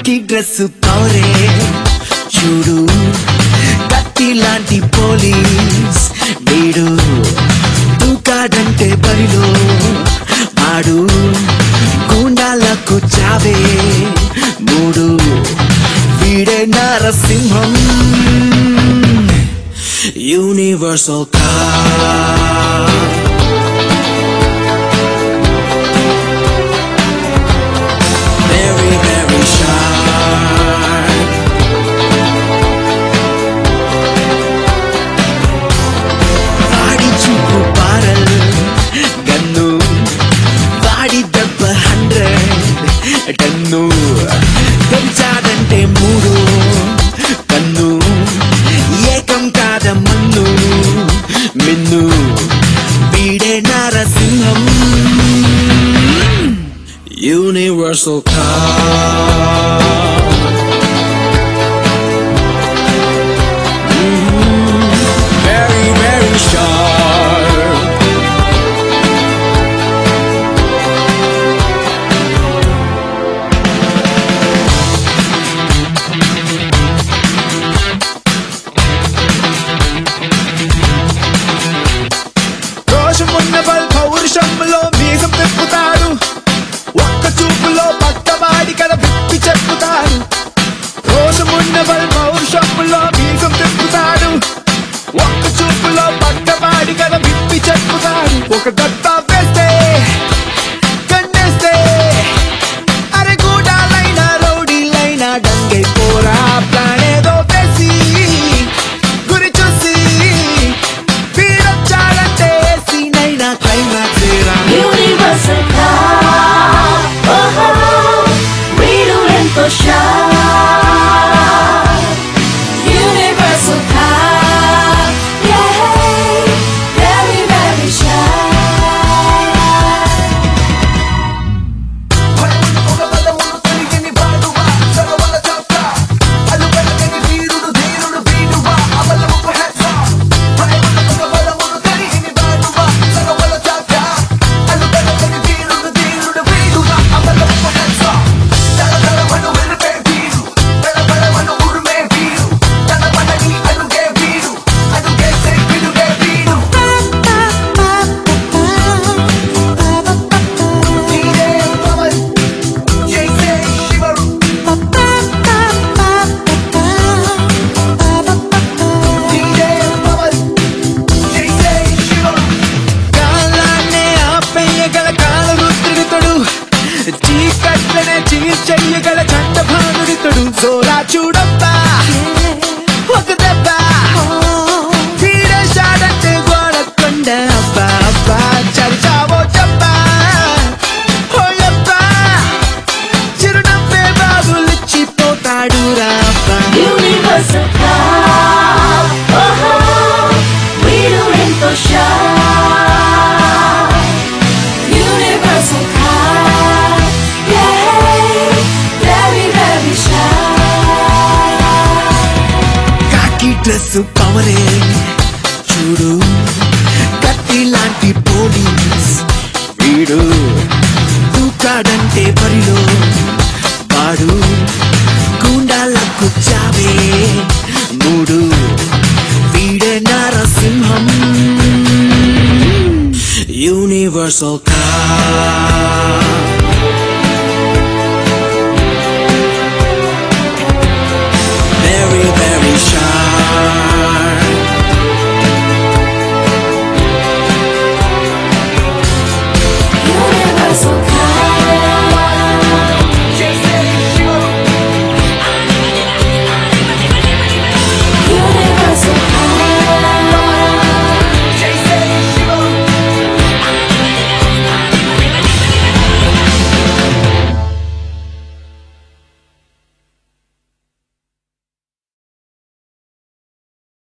కాకి డ్రెస్ పవరే చూడు కత్తి లాంటి పోలీస్ వీడు దూకాడంటే బరిలో ఆడు గుండాలకు చావే మూడు వీడే Narasimham universal car very, very sharp. వాడి చూపు పారల్ గన్ను వాడి దెబ్బ హండ్రెడ్ టన్ను తెరిచాడంటే మూడు కన్ను ఏకం కాదమ్మన్ను మిన్ను వీడే Narasimham Universal car. Mhm. Very, very sharp. రోషమున్న బల్ పౌరుషంలో మీసం తిప్పుతాడు ఒక్క చూపులో పక్కవాడి కథ విప్పి చెప్పుతాడు రోషమున్న బల్ పౌరుషంలో మీసం తిప్పుతాడు ఒక్క చూపులో పక్కవాడి కథ విప్పి చెప్పుతాడు ఒక దత్తా వేస్తే కన్నేస్తే అరే గూడాలైనా రౌడీలైనా డంగై పోరా ప్రాణేదో వేసి గురి చూసి వీడొచ్చాడంటే సీనైనా క్లైమాక్స్ రా Universal car, oh, వీడు ఎంతో sharp. Universal car, yeah, very, very sharp. కాలాన్నే ఆపేయగల కాలరుద్రుడితడు చీకట్లనే చీల్చెయ్యగల చండభానుడితడు సోలా చూడబ్బా ఒక దెబ్బ వీడేశాడంటే గోడకొండ అబ్బా అబ్బా చరిచావో చెప్పా ఓయబ్బా చిరునవ్వే బాబులిచ్చిపోతాడు రాబ్బా Universal car, oh, వీడు ఎంతో sharp. Universal car, yeah, very, very sharp. కాకి డ్రెస్ పవరే చూడు కత్తి లాంటి పోలీస్ వీడు దూకాడంటే బరిలో వాడు గుండాలకు చావే మూడు వీడే నరసింహం యూనివర్సల్